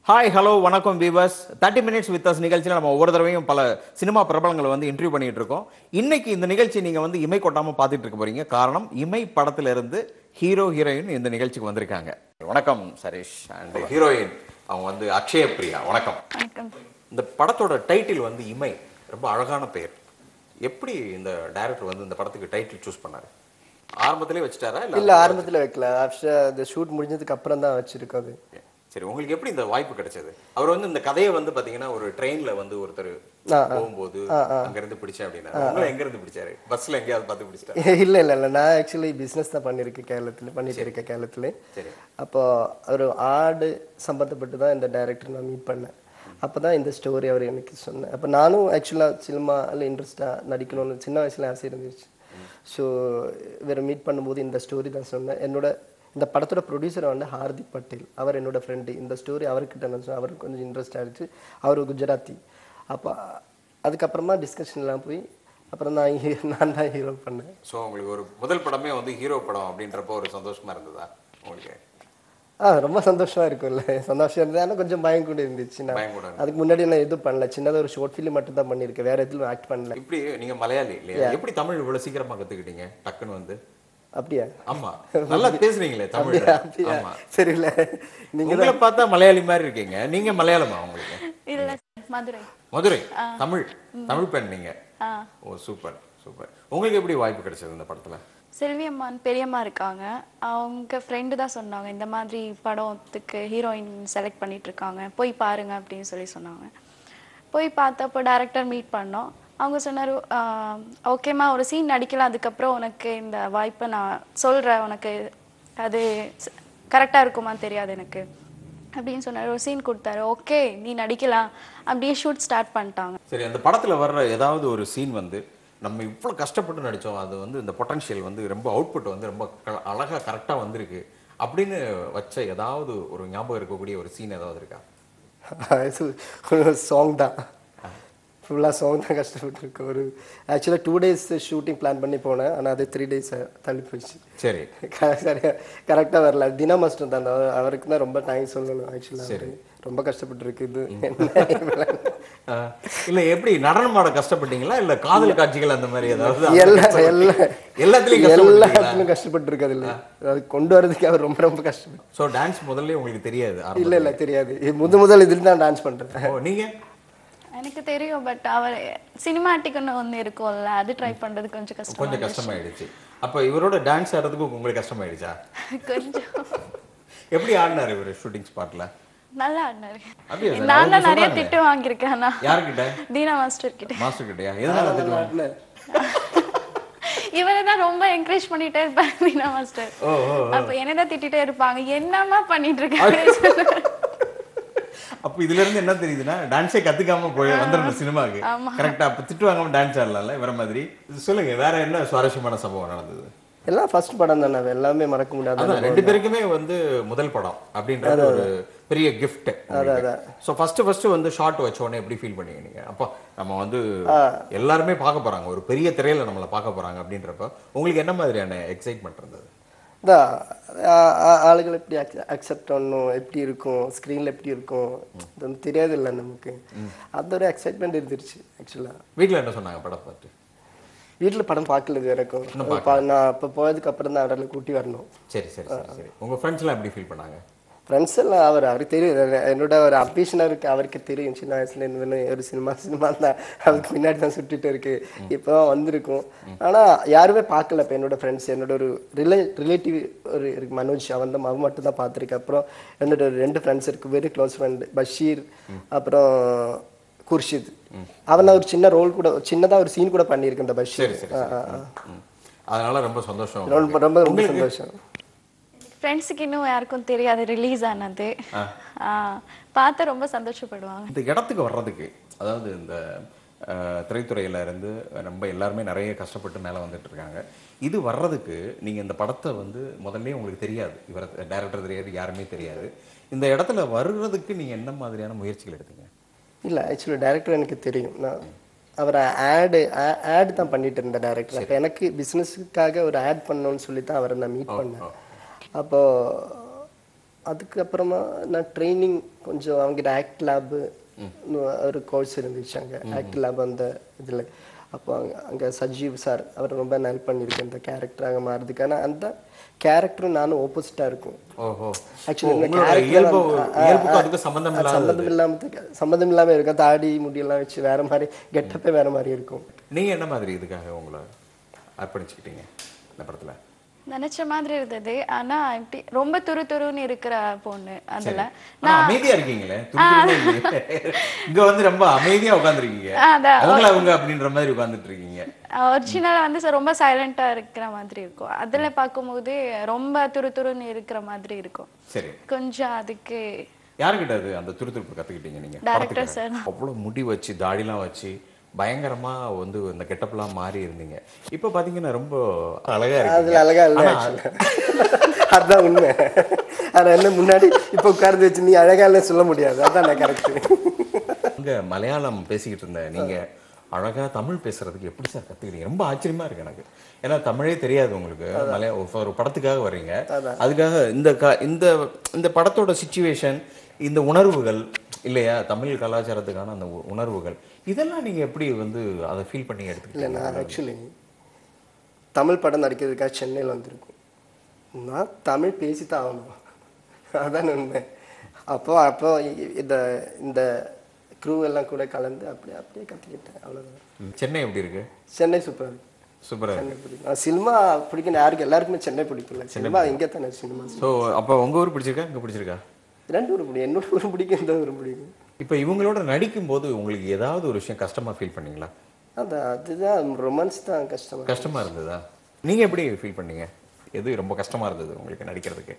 Hi hello வணக்கம் viewers thirty minutes with us நிகழ்ச்சியில் நம்ம ஒவ்வொரு தடவையும் பல சினிமா பிரபலங்களை வந்து இன்டர்வியூ பண்ணிட்டு இருக்கோம் இன்னைக்கு இந்த நிகழ்ச்சி நீங்க வந்து இமை கொட்டாம பார்த்துட்டு இருக்க போறீங்க காரணம் இமை படத்துல இருந்து ஹீரோ ஹீரோயின் இந்த நிகழ்ச்சிக்கு வந்திருக்காங்க வணக்கம் சரேஷ் அண்ட் ஹீரோயின் அவங்க வந்து அக்ஷய பிரியா வணக்கம் வணக்கம் இந்த படத்தோட டைட்டில் வந்து இமை ரொம்ப அழகான பெயர் எப்படி இந்த டைரக்டர் வந்து இந்த படத்துக்கு டைட்டில் சூஸ் பண்ணாரு ஆரம்பத்திலே வச்சுட்டாரா இல்ல இல்ல ஆரம்பத்துல வைக்கல ஆஃப்டர் அந்த ஷூட் முடிஞ்சதுக்கு அப்புறம் தான் வச்சிருக்கோம் அது சரி உங்களுக்கு எப்படி இந்த வாய்ப்பு கிடைச்சது அவர் வந்து இந்த கதையை வந்து பாத்தீங்கன்னா ஒரு ட்ரெயின்ல வந்து ஒருத்தர் ஆ, போகும்போது அங்க இருந்து பிடிச்சேன் அப்படின்னா உங்களை எங்க இருந்து பிடிச்சாரு பஸ்ல எங்கேயாவது பார்த்து பிடிச்சிட்டாரு இல்ல இல்ல இல்ல நான் ஆக்சுவலி பிசினஸ் தான் பண்ணிருக்கேன் கேரளத்துல பண்ணிட்டு இருக்கேன் கேரளத்துல சரி அப்போ ஒரு ஆடு சம்பந்தப்பட்டு தான் இந்த டைரக்டர் நான் மீட் பண்ணேன் அப்பதான் இந்த ஸ்டோரி அவர் எனக்கு சொன்னேன் அப்போ நானும் ஆக்சுவலாக சினிமாவில் இன்ட்ரெஸ்டாக நடிக்கணும்னு சின்ன வயசுல ஆசை இருந்துச்சு ஸோ இவரை மீட் பண்ணும்போது இந்த ஸ்டோரி தான் சொன்னேன் என்னோட இந்த படத்தோட ப்ரொடியூசர் வந்து ஹார்திக் பட்டேல் அவர் என்னோட ஃப்ரெண்டு இந்த ஸ்டோரி அவர்கிட்ட நான் சொன்னேன் அவருக்கு கொஞ்சம் இன்ட்ரெஸ்ட் ஆயிடுச்சு அவர் குஜராத்தி அப்போ அதுக்கப்புறமா டிஸ்கஷன்லாம் போய் அப்புறம் நான் hero- நான் தான் ஹீரோ பண்ணேன் சோ உங்களுக்கு ஒரு முதல் படமே வந்து ஹீரோ படம் அப்படின்றப்போ ஒரு சந்தோஷமா இருந்ததா உங்களுக்கு ஆ ரொம்ப சந்தோஷமா இருக்கும்ல சந்தோஷம் இருந்தது ஆனால் கொஞ்சம் பயம் கூட இருந்துச்சு நான் பயம் கூட அதுக்கு முன்னாடி நான் எதுவும் பண்ணல சின்னதாக ஒரு ஷார்ட் ஃபிலிம் மட்டும் தான் பண்ணியிருக்கேன் வேற எதுவும் ஆக்ட் பண்ணல இப்படி நீங்க மலையாளி இல்லையா எப்படி தமிழ் இவ்வளவு சீக்கிரமா கத்துக்கிட்டீங்க டக்குன்னு வந்து அப்படியா ஆமா நல்லா பேசுறீங்களே தமிழ் அப்படியா ஆமா தெரியல நீங்க உங்களை பார்த்தா மலையாளி மாதிரி இருக்கீங்க நீங்க மலையாளமா உங்களுக்கு இல்ல மதுரை மதுரை தமிழ் தமிழ் பெண் நீங்க ஆ ஓ சூப்பர் சூப்பர் உங்களுக்கு எப்படி வாய்ப்பு கிடைச்சது இந்த படத்துல செல்வி அம்மான் பெரியம்மா இருக்காங்க அவங்க ஃப்ரெண்டு தான் சொன்னாங்க இந்த மாதிரி படத்துக்கு ஹீரோயின் செலக்ட் பண்ணிட்டு இருக்காங்க போய் பாருங்க அப்படின்னு சொல்லி சொன்னாங்க போய் பார்த்தப்போ டேரக்டர் மீட் பண்ணோம் அவங்க சொன்னார் ஓகேம்மா ஒரு சீன் நடிக்கலாம் அதுக்கப்புறம் உனக்கு இந்த வாய்ப்பை நான் சொல்கிறேன் உனக்கு அது கரெக்டாக இருக்குமான்னு தெரியாது எனக்கு அப்படின்னு சொன்னார் ஒரு சீன் கொடுத்தாரு ஓகே நீ நடிக்கலாம் அப்படியே ஷூட் ஸ்டார்ட் பண்ணிட்டாங்க சரி அந்த படத்துல வர்ற ஏதாவது ஒரு சீன் வந்து நம்ம இவ்வளவு கஷ்டப்பட்டு நடிச்சோம் அது வந்து இந்த பொட்டன்ஷியல் வந்து ரொம்ப அவுட்புட் வந்து ரொம்ப க- அழகா கரெக்டா வந்திருக்கு அப்படின்னு வச்ச ஏதாவது ஒரு ஞாபகம் இருக்கக்கூடிய ஒரு சீன் ஏதாவது இருக்கா சாங் தான் ஃபுல்லாக சாங் தான் கஷ்டப்பட்டுருக்கேன் ஒரு ஆக்சுவலாக டூ டேஸ் ஷூட்டிங் பிளான் பண்ணி போனேன் ஆனால் அது த்ரீ டேஸ் தள்ளி போச்சு சரி சரியா கரெக்டாக வரல தினா மாஸ்டர் தான் அந்த- அவருக்கு தான் ரொம்ப தேங்க்ஸ் சொல்லணும் ஆக்சுவலாக ரொம்ப கஷ்டப்பட்டுருக்கு இது அஹ், இல்ல எப்படி நடனம் ஆட கஷ்டப்பட்டீங்களா இல்ல காதல் காட்சிகள் அந்த மாதிரி ஏதாவது எல்லா எல்லா எல்லாத்துலயும் கஷ்டப்பட்டீங்களா எல்லாத்துலையும் கஷ்டப்பட்டு அதுல அது கொண்டு வரதுக்கு அவர் ரொம்ப ரொம்ப கஷ்டப்பட்டு சோ டான்ஸ் முதல்ல உங்களுக்கு தெரியாது ஆரம்பத்துல. இல்ல இல்ல தெரியாது இது முத முதல் இதில் தான் டான்ஸ் பண்றேன் ஓ நீங்க எனக்கு தெரியும் பட் அவர் சினிமாட்டிக்னு ஒன்று இருக்கும்ல அது ட்ரை பண்றது கொஞ்சம் கஷ்டம் கொஞ்சம் கஷ்டமாயிடுச்சு அப்ப இவரோட டான்ஸ் ஆடுறதுக்கு உங்களுக்கு கஷ்டமாயிடுச்சா கொஞ்சம் எப்படி ஆடினாரு இவர் ஷூட்டிங் ஸ்பாட்ல நல்லா ஆடினாரு அப்படியா சார்? நான் தான் அவங்க நிறைய சொல்றாங்க. திட்டு வாங்கியிருக்கேன் ஆனா யாருக்கிட்ட தீனா மாஸ்டர் கிட்ட மாஸ்டர் கிட்டயா எதனால திட்டுவாங்க இவரை தான் ரொம்ப என்கரேஜ் பண்ணிட்டே இருப்பாங்க தீனா மாஸ்டர் ஓ ஓ அப்ப என்னதான் திட்டிட்டே இருப்பாங்க என்னம்மா பண்ணிட்டு இருக்காங்க அப்ப இதுல இருந்து என்ன தெரியுதுன்னா டான்ஸே கத்துக்காம போய் வந்துடணும் சினிமாக்கு கரெக்டா அப்ப திட்டு வாங்காம டான்ஸ் ஆடலாம்ல இவர மாதிரி இது சொல்லுங்க வேற என்ன சுவாரஸ்யமான சம்பவம் நடந்தது எல்லாம் ஃபர்ஸ்ட் படம் தானே அது எல்லாமே மறக்க முடியாத அதான் ரெண்டு பேருக்குமே வந்து முதல் படம் அப்படின்றது ஒரு பெரிய கிஃப்ட் ஸோ ஃபர்ஸ்ட் ஃபர்ஸ்ட் வந்து ஷார்ட் வச்ச உடனே எப்படி ஃபீல் பண்ணீங்க நீங்க அப்போ நம்ம வந்து எல்லாருமே பார்க்க போறாங்க ஒரு பெரிய திரையில நம்மளை பார்க்க போறாங்க அப்படின்றப்ப உங்களுக்கு என்ன மாதிரியான எக்ஸைட்மெண்ட் இருந்தது அதான் ஆ- ஆ- ஆளுகள் எப்படி அக்செப்ட் பண்ணணும் எப்படி இருக்கும் ஸ்க்ரீனில் எப்படி இருக்கும் இது வந்து தெரியாது இல்லை நமக்கு அது ஒரு எக்ஸைட்மெண்ட் இருந்துருச்சு ஆக்சுவலாக வீட்ல என்ன சொன்னாங்க படம் பார்த்து வீட்டில் படம் பார்க்கல இது வரைக்கும் பா- நான் இப்போ போயதுக்கு அப்புறம் தான் அவரை கூட்டி வரணும் சரி சரி சரி சரி உங்க ஃப்ரெண்ட்ஸ் எல்லாம் எப்படி ஃபீல் பண்ணாங்க ஃப்ரெண்ட்ஸ் எல்லாம் அவர் அவருக்கு தெரியும் எ- என்னோட ஒரு அம்பிஷன் இருக்கு அவருக்கு தெரியும் சின்ன வயசுல இருந்து ஒரு சினிமா சினிமா தான் அதுக்கு பின்னாடி தான் சுட்டிட்டு இருக்கு இப்போ தான் வந்திருக்கும் ஆனா யாருமே பார்க்கல இப்போ என்னோட ஃப்ரெண்ட்ஸ் என்னோட ஒரு ரிலே ரிலேட்டிவ் ஒரு இருக்கு மனோஜ் அவன் தான் அவன் மட்டும் தான் பார்த்துருக்கேன் அப்புறம் என்னோட ஒரு ரெண்டு ஃப்ரெண்ட்ஸ் இருக்கு வெரி க்ளோஸ் ஃப்ரெண்ட் பஷீர் அப்புறம் குர்ஷித் அவன் ஒரு சின்ன ரோல் கூட சின்னதா ஒரு சீன் கூட பண்ணியிருக்கேன் இந்த பஷீர் சரி ஆ, ஆ, ஆ. ம். அதனால ரொம்ப சந்தோஷம் ரொம்ப ரொம்ப ரொம்ப சந்தோஷம் ஃப்ரெண்ட்ஸுக்கு இன்னும் யாருக்கும் தெரியாது ரிலீஸ் ஆனது ஆ, பார்த்து ரொம்ப சந்தோஷப்படுவாங்க இந்த இடத்துக்கு வர்றதுக்கு அதாவது இந்த அஹ், திரைத்துறையில இருந்து ரொம்ப எல்லாருமே நிறைய கஷ்டப்பட்டு மேலே வந்துட்டு இருக்காங்க இது வர்றதுக்கு நீங்க இந்த படத்தை வந்து முதல்ல உங்களுக்கு தெரியாது இவர் டைரக்டர் தெரியாது யாருமே தெரியாது இந்த இடத்துல வர்றதுக்கு நீங்க என்ன மாதிரியான முயற்சிகள் எடுத்தீங்க இல்லை ஆக்சுவலி டைரக்டர் எனக்கு தெரியும் நான் அவரை ஆடு ஆட் தான் பண்ணிட்டு இருந்த டைரக்டர் அப்போ எனக்கு பிஸ்னஸுக்காக ஒரு ஆட் பண்ணணும்னு சொல்லி தான் அவரை நான் மீட் பண்ணேன் அப்போ அதுக்கப்புறமா நான் ட்ரைனிங் கொஞ்சம் அவங்ககிட்ட ஆக்ட் லேபு ஒரு கோர்ஸ் இருந்துச்சு அங்கே ஆக்ட் லேப் அந்த இதில் அப்போ அங்கே அங்கே சஜீவ் சார் அவர் ரொம்ப ஹெல்ப் பண்ணியிருக்கேன் இந்த கேரக்டர் அங்கே மாறுறதுக்கான அந்த கேரக்டரும் நானும் ஆப்போசிட்டாக இருக்கும் ஓஹோ Actually, ஓ, இந்த உங்களோட character இயல்பு வந்து- ஆ, ஆ, இயல்புக்கும் ஆ, அதுக்கு சம்பந்தம் அது இல்லாத சம்பந்தம் இல்லாம சம்பந்தம் இல்லாம இருக்கும் தாடி முடியெல்லாம் வச்சு வேற மாதிரி கெட்டப்பே வேற மாதிரி இருக்கும் நீங்க என்ன மாதிரி இதுக்காக உங்களை அர்ப்பணிச்சுக்கிட்டீங்க இந்த படத்துல நினைச்ச மாதிரி இருந்தது ஆனா இப்படி ரொம்ப துரு துருன்னு இருக்கிற பொண்ணு அதுல ஆனா அமைதியா இருக்கீங்களே துருதுருன்னு இல்லையே. இங்க வந்து ரொம்ப அமைதியா உட்கார்ந்திருக்கீங்க அதான். அவங்கள அவங்க அப்படின்ற மாதிரி உட்கார்ந்துட்டு இருக்கீங்க ஒரிஜினல் வந்து ச- ரொம்ப சைலண்டா இருக்கிற மாதிரி இருக்கும் அதுல பார்க்கும்போது ரொம்ப துரு துருன்னு இருக்கிற மாதிரி இருக்கும் சரி கொஞ்சம் அதுக்கு யாருக்கிட்ட அது அந்த துருதுருப்பு கத்துக்கிட்டீங்க நீங்க Director படத்துக்கு? அவ்வளவு முடி வச்சு தாடிலாம் வச்சு பயங்கரமா வந்து இந்த கெட்டப்லாம் மாறி இருந்தீங்க இப்ப பாத்தீங்கன்னா ரொம்ப அழகா அதுல இருக்கு அழகா இல்ல அதுதான் உண்மை ஆனா என்ன முன்னாடி இப்ப உட்கார்ந்து வச்சு நீ அழகா இல்ல சொல்ல முடியாது அதான் நான் கரெக்ட் அங்க மலையாளம் பேசிக்கிட்டு இருந்த நீங்க அழகா தமிழ் பேசுறதுக்கு எப்படி சார் கத்துக்கிறீங்க ரொம்ப ஆச்சரியமா இருக்கு எனக்கு ஏன்னா தமிழே தெரியாது உங்களுக்கு மலையா ஒரு- ஒரு படத்துக்காக வர்றீங்க அதுக்காக இந்த க- இந்த இந்த படத்தோட சுச்சுவேஷன் இந்த உணர்வுகள் இல்லையா தமிழ் கலாச்சாரத்துக்கான அந்த உ- உணர்வுகள் இதெல்லாம் நீங்க எப்படி வந்து அதை ஃபீல் பண்ணி இல்ல எடுத்துக்கிட்டீங்க நான் ஆக்சுவலி தமிழ் படம் நடிக்கிறதுக்காக சென்னையில் வந்திருக்கும் நான் தமிழ் பேசித்தான் ஆகணும் அதான் உண்மை அப்போ அப்போ இ- இந்த இந்த க்ரூ எல்லாம் கூட கலந்து அப்படியே அப்படியே கற்றுக்கிட்டேன் அவ்வளோதான் ம். சென்னை எப்படி இருக்கு சென்னை சூப்பராக இருக்கு சூப்பரா இருக்கு சென்னை பிடிக்கும் ஆ, சினிமா பிடிக்கும் யாருக்கு எல்லாருக்குமே சென்னை பிடிக்கும்ல சினிமா இங்கே தானே சினிமா ஸோ அப்போ உங்க ஊர் பிடிச்சிருக்கா இங்க பிடிச்சிருக்கா ரெண்டு ஊர் பிடிக்கும் என்னோட ஊர் பிடிக்கும் இந்த ஊர் பிடிக்கும் இப்போ இவங்களோட நடிக்கும் போது உங்களுக்கு ஏதாவது ஒரு விஷயம் கஷ்டமா ஃபீல் பண்ணீங்களா அதான் அதுதான் ரொமான்ஸ் தான் கஷ்டமா கஷ்டமா இருந்ததா நீங்க எப்படி ஃபீல் பண்ணீங்க எது ரொம்ப கஷ்டமா இருந்தது உங்களுக்கு நடிக்கிறதுக்கு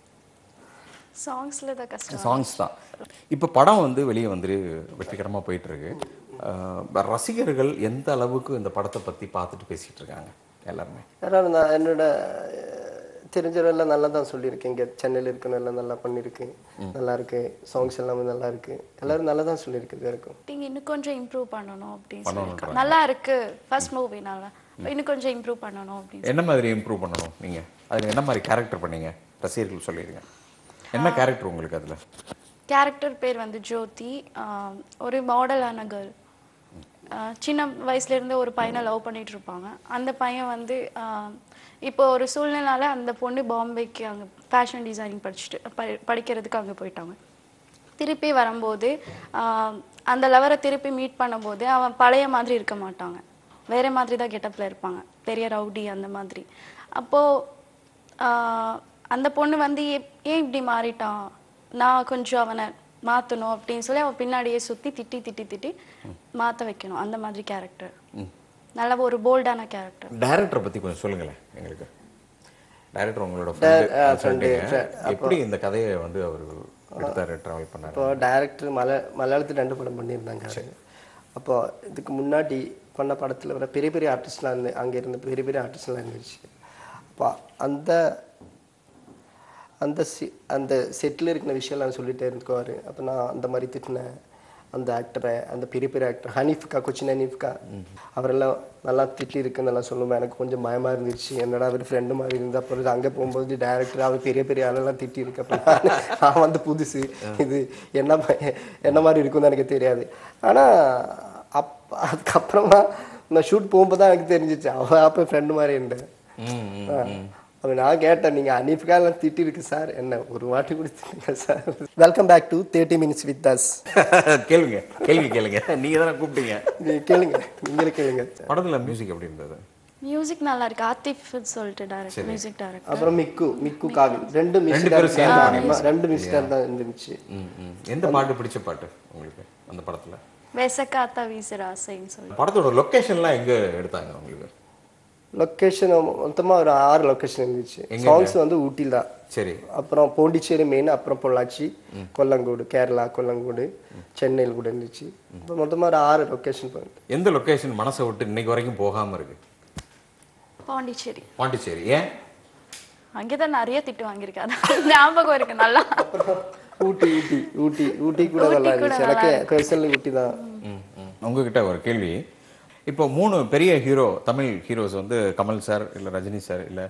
சாங்ஸ்ல தான் கஷ்டம் சாங்ஸ் தான் இப்போ படம் வந்து வெளியே வந்து வெற்றிகரமா போயிட்டு இருக்கு அஹ் ரசிகர்கள் எந்த அளவுக்கு இந்த படத்தை பத்தி பார்த்துட்டு பேசிட்டு இருக்காங்க எல்லாருமே யாராவது நான் என்னோட தெரிஞ்சவரெல்லாம் நல்லா தான் சொல்லியிருக்கேன் இங்கே சென்னையில் இருக்கணும் எல்லாம் நல்லா பண்ணியிருக்கு நல்லா இருக்கு சாங்ஸ் எல்லாமே நல்லா இருக்கு எல்லாரும் நல்லா தான் சொல்லியிருக்கு இது வரைக்கும் நீங்க இன்னும் கொஞ்சம் இம்ப்ரூவ் பண்ணணும் அப்படின்னு சொல்லியிருக்காங்க நல்லா இருக்கு ஃபர்ஸ்ட் மூவினால இன்னும் கொஞ்சம் இம்ப்ரூவ் பண்ணணும் அப்படின்னு என்ன மாதிரி இம்ப்ரூவ் பண்ணணும் நீங்க அதுல என்ன மாதிரி கேரக்டர் பண்ணீங்க ரசிகர்கள் சொல்லிடுங்க என்ன கேரக்டர் உங்களுக்கு அதுல கேரக்டர் பேர் வந்து ஜோதி ஆஹ் ஒரு மாடலான கேர்ள் சின்ன வயசுல இருந்து ஒரு பையனை லவ் பண்ணிட்டு இருப்பாங்க அந்த பையன் வந்து ஆஹ் இப்போ ஒரு சூழ்நிலால அந்த பொண்ணு பாம்பேக்கு அங்கே ஃபேஷன் டிசைனிங் படிச்சுட்டு ப- படிக்கிறதுக்கு அங்கே போயிட்டாங்க திருப்பி வரும்போது ஆஹ் அந்த லவரை திருப்பி மீட் பண்ணும்போது அவன் பழைய மாதிரி இருக்க மாட்டாங்க வேற மாதிரி தான் கெட்டப்பில் இருப்பாங்க பெரிய ரவுடி அந்த மாதிரி அப்போது ஆஹ் அந்த பொண்ணு வந்து ஏ- ஏன் இப்படி மாறிட்டான் நான் கொஞ்சம் அவனை மாற்றணும் அப்படின்னு சொல்லி அவன் பின்னாடியே சுற்றி திட்டி திட்டி திட்டி மாற்ற வைக்கணும் அந்த மாதிரி கேரக்டர் நல்ல ஒரு போல்டான கேரக்டர் டைரக்டரை பத்தி கொஞ்சம் சொல்லுங்களேன் எங்களுக்கு டைரக்டர் உங்களோட ஃப்ரெண்டு சொல்லிட்டீங்க எப்படி இந்த கதையை வந்து அவர் எடுத்தாரு டிராவல் பண்ணாரு இப்போ டைரக்டர் மல மலையாளத்தில் ரெண்டு படம் பண்ணியிருந்தாங்க அப்போ இதுக்கு முன்னாடி பண்ண படத்தில் வர பெரிய பெரிய ஆர்டிஸ்ட்லாம் இருந்து அங்கே இருந்த பெரிய பெரிய ஆர்டிஸ்ட்லாம் இருந்துச்சு அப்போ அந்த அந்த சி அந்த செட்டில் இருக்கிற விஷயம்லாம் சொல்லிட்டே இருந்துக்குவார் அப்போ நான் அந்த மாதிரி திட்டினேன் அந்த ஆக்டரை அந்த பெரிய பெரிய ஆக்டர் ஹனீஃப்கா கொச்சின் ஹனீஃப்கா அவரெல்லாம் நல்லா திட்டி இருக்குன்னு நல்லா சொல்லுவேன் எனக்கு கொஞ்சம் பயமா இருந்துச்சு என்னடா அவர் ஃப்ரெண்டு மாதிரி இருந்து அப்புறம் அங்கே போகும்போது டேரக்டர் அவர் பெரிய பெரிய ஆளெல்லாம் திட்டி இருக்கு அப்ப நான் நான் வந்து புதுசு இது என்ன ம- என்ன மாதிரி இருக்கும்னு எனக்கு தெரியாது ஆனா அப் அதுக்கப்புறமா நான் ஷூட் போகும்போது தான் எனக்கு தெரிஞ்சிச்சு அவன் அப்போ ஃப்ரெண்டு மாதிரி இருந்தேன் ம், ம். ஆ. அப்ப நான் கேட்டேன் நீங்க அனீஃப்காலாம் திட்டி இருக்கு சார் என்ன ஒரு வாட்டி கூட திட்டுங்க sir welcome back to thirty minutes with us கேளுங்க கேள்வி கேளுங்க நீங்க தானே கூப்பிட்டீங்க நீங்க கேளுங்க நீங்களே கேளுங்க படத்துல மியூசிக் எப்படி இருந்தது மியூசிக் நல்லா இருக்கு ஆத்திஃப் சொல்லிட்டு டேரக்டர் மியூசிக் டேரக்டர் அப்புறம் மிக்கு மிக்கு காவி ரெண்டு ரெண்டு பேரும் சேர்ந்து மிஸ்டர் ரெண்டு மிஸ்டர் தான் இருந்துச்சு ம், ம். எந்த பாட்டு பிடிச்ச பாட்டு உங்களுக்கு அந்த படத்துல வெசக்காத்தா வீசுற ஆசைன்னு சொல்லி படத்தோட லொகேஷன்லாம் எங்க எடுத்தாங்க உங்களுக்கு லொக்கேஷன் மொத்தமா ஒரு ஆறு லொக்கேஷன் இருந்துச்சு சாங்ஸ் வந்து ஊட்டியில் தான் சரி அப்புறம் பாண்டிச்சேரி மெயின் அப்புறம் பொள்ளாச்சி கொல்லங்கோடு கேரளா கொல்லங்கோடு சென்னையில் கூட இருந்துச்சு இப்போ மொத்தமா ஒரு ஆறு லொக்கேஷன் போயிருக்கு எந்த லொகேஷன் மனசை விட்டு இன்னைக்கு வரைக்கும் போகாம இருக்கு பாண்டிச்சேரி பாண்டிச்சேரி ஏன் அங்கேதான் நிறைய திட்டு வாங்கியிருக்கேன் அதான் ஞாபகம் இருக்கு நல்லா அப்புறம் ஊட்டி ஊட்டி ஊட்டி ஊட்டி கூட நல்லா இருந்துச்சு எனக்கு பர்சனலி ஊட்டி தான் ம், ம். உங்ககிட்ட ஒரு கேள்வி இப்போ மூணு பெரிய ஹீரோ தமிழ் ஹீரோஸ் வந்து கமல் சார் இல்லை ரஜினி சார் இல்லை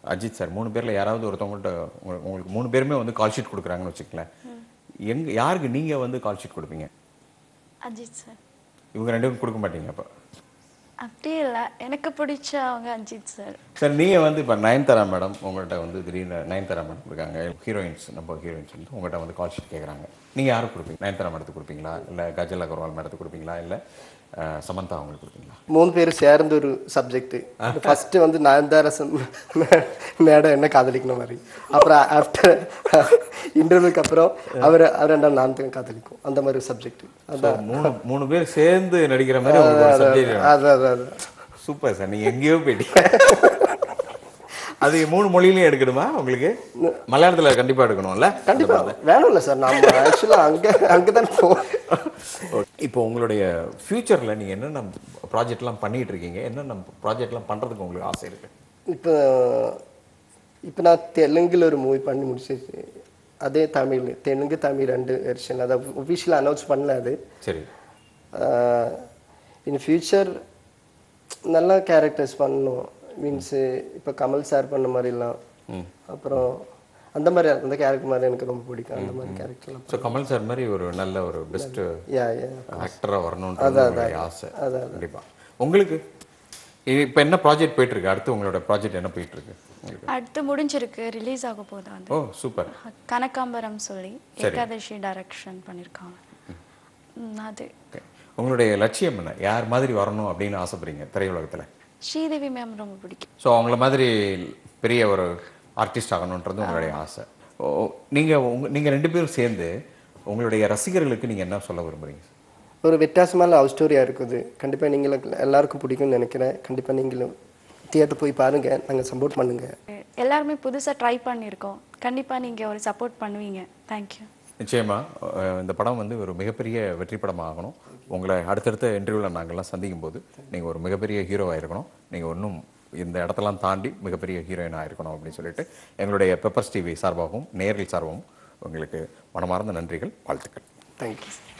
அஜித் சார் மூணு பேர்ல யாராவது ஒருத்தவங்கள்ட்ட உங்க- உங்களுக்கு மூணு பேருமே வந்து கால் ஷீட் கொடுக்குறாங்கன்னு வச்சுக்கலேன் எங்க யாருக்கு நீங்க வந்து கால் ஷீட் கொடுப்பீங்க அஜித் சார் இவங்க ரெண்டு பேரும் கொடுக்க மாட்டீங்க அப்போ அப்படி இல்லை எனக்கு பிடிச்சவங்க அஜித் சார் சார் நீங்க வந்து இப்போ நயன்தாரா மேடம் உங்கள்கிட்ட வந்து திடீர்னு நயன்தாரா மேடம் இருக்காங்க ஹீரோயின்ஸ் நம்ம ஹீரோயின்ஸ் வந்து உங்கள்கிட்ட வந்து கால் ஷீட் கேட்குறாங்க நீங்க யாருக்கு கொடுப்பீங்க நயன்தாரா மேடத்துக்கு கொடுப்பீங்களா இல்லை கஜல் அகர்வால் மேடத்துக்கு கொடுப்பீங்களா இல்லை சமந்தா அவங்களுக்கு கொடுப்பீங்களா மூணு பேர் சேர்ந்த ஒரு சப்ஜெக்ட் ஃபர்ஸ்ட் வந்து நயன்தாரா மேடம் என்ன காதலிக்கணும் மாதிரி அப்புறம் ஆஃப்டர் இன்டர்வியூக்கு அப்புறம் அவர் அவர் ரெண்டாம் நான் தான் காதலிக்கும் அந்த மாதிரி சப்ஜெக்ட் So, மூணு மூணு பேர் சேர்ந்து நடிக்கிற மாதிரி உங்களுக்கு ஒரு சப்ஜெக்ட் அது அது அது சூப்பர் சார் நீங்க எங்கேயோ போயிட்டீங்க அது மூணு மொழியிலையும் எடுக்கணுமா உங்களுக்கு மலையாளத்துல கண்டிப்பா எடுக்கணும்ல கண்டிப்பா வேணும்ல சார் நம்ம ஆக்சுவலா அங்க அங்கதான் போ இப்போ உங்களுடைய ஃபியூச்சர்ல நீங்க என்னென்ன ப்ராஜெக்ட்லாம் பண்ணிட்டு இருக்கீங்க என்னென்ன ப்ராஜெக்ட்லாம் பண்றதுக்கு உங்களுக்கு ஆசை இருக்கு இப்போ இப்போ நான் தெலுங்குல ஒரு மூவி பண்ணி முடிச்சிருச்சு அதே தமிழ் தெலுங்கு தமிழ் ரெண்டு வெர்ஷன் அதை ஒஃபிஷியலாக அனௌன்ஸ் பண்ணல அது சரி இன் ஃபியூச்சர் நல்லா கேரக்டர்ஸ் பண்ணணும் மீன்ஸு இப்போ கமல் சார் பண்ண மாதிரிலாம் அப்புறம் அந்த மாதிரி அந்த கேரக்டர் மாதிரி எனக்கு ரொம்ப பிடிக்கும் அந்த மாதிரி கேரக்டர்லாம் ஸோ கமல் சார் மாதிரி ஒரு நல்ல ஒரு பெஸ்ட் யா யா ஆக்டரா வரணுன்றது உங்களுடைய ஆசை கண்டிப்பா உங்களுக்கு இப்போ என்ன ப்ராஜெக்ட் போயிட்டு இருக்கு அடுத்து உங்களோட ப்ராஜெக்ட் என்ன போயிட்டு இருக்கு உங்களுக்கு அடுத்து முடிஞ்சிருக்கு ரிலீஸ் ஆக போகுது அது ஓ சூப்பர் கனகாம்பரம் சொல்லி ஏகாதசி டைரக்ஷன் பண்ணியிருக்காங்க ம், அது ஓகே உங்களுடைய லட்சியம் என்ன யார் மாதிரி வரணும் அப்படின்னு ஆசைப்படுறீங்க திரையுலகத்துல ஸ்ரீதேவி மேம் ரொம்ப பிடிக்கும் ஸோ அவங்கள மாதிரி பெரிய ஒரு ஆர்டிஸ்ட் ஆகணுன்றது உங்களுடைய ஆசை ஓ நீங்கள் உங்க நீங்கள் ரெண்டு பேரும் சேர்ந்து உங்களுடைய ரசிகர்களுக்கு நீங்கள் என்ன சொல்ல விரும்புறீங்க ஒரு வித்தியாசமான லவ் ஸ்டோரியாக இருக்குது கண்டிப்பாக நீங்களும் எல்லாருக்கும் பிடிக்கும்னு நினைக்கிறேன் கண்டிப்பாக நீங்களும் தியேட்டர் போய் பாருங்க நாங்கள் சப்போர்ட் பண்ணுங்க எல்லாருமே புதுசாக ட்ரை பண்ணியிருக்கோம் கண்டிப்பாக நீங்கள் ஒரு சப்போர்ட் பண்ணுவீங்க தேங்க்யூ நிச்சயமா அஹ் இந்த படம் வந்து ஒரு மிகப்பெரிய வெற்றி படமாக ஆகணும் உங்களை அடுத்தடுத்த இன்டர்வியூவில் நாங்கள்லாம் சந்திக்கும் போது நீங்கள் ஒரு மிகப்பெரிய ஹீரோவாக இருக்கணும் நீங்கள் இன்னும் இந்த இடத்தெல்லாம் தாண்டி மிகப்பெரிய ஹீரோயினாக இருக்கணும் அப்படின்னு சொல்லிட்டு எங்களுடைய பெப்பர்ஸ் டிவி சார்பாகவும் நேரில் சார்பாகவும் உங்களுக்கு மனமார்ந்த நன்றிகள் வாழ்த்துக்கள் தேங்க்யூ